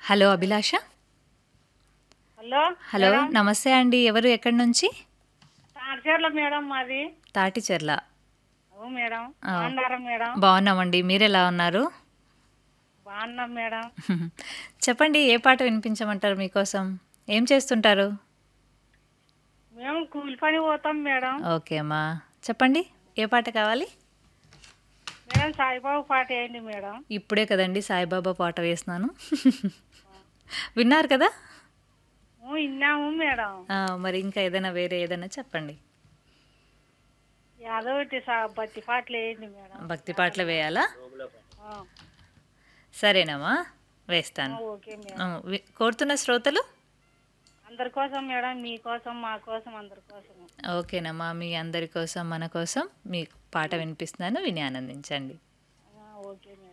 hello అభిలాష hello hello నమస్తే అండి ఎవరు ఎక్కడి నుంచి తాడిచేర్ల మేడం మాది తాటిచెర్ల ఓ మేడం బాగున్నారా మేడం బాగున్నామండి మీరు ఎలా ఉన్నారు బాగున్నాం మేడం చెప్పండి ఏ పాట వినిపించమంటారు మీకోసం ఏం చేస్తుంటారు మేము కూలి పని పోతాం మేడం ఓకే అమ్మా చెప్పండి ఏ పాట కావాలి మేడం సాయిబాబు పాట వేయండి మేడం ఇప్పుడే కదండి సాయిబాబా పాట వేస్తున్నాను విన్నారు కదా ఓ, విన్నాము మేడం ఆ, మరి ఇంకా ఏదైనా వేరే ఏదైనా చెప్పండి యాదో ఒకటి సా బట్టి పాటలు వేయండి మేడం భక్తి పాటలు వేయాలా ఆ, సరేనమ్మా వేస్తాను ఓకే మేడం ఆ, వి- కోరుతున్న శ్రోతలు అందరి కోసం మేడం మీకోసం మా కోసం అందరి కోసం ఓకేనమ్మా మీ అందరి కోసం మన కోసం మీ పాట వినిపిస్తున్నాను విని ఆనందించండి ఆ, ఓకే మేడం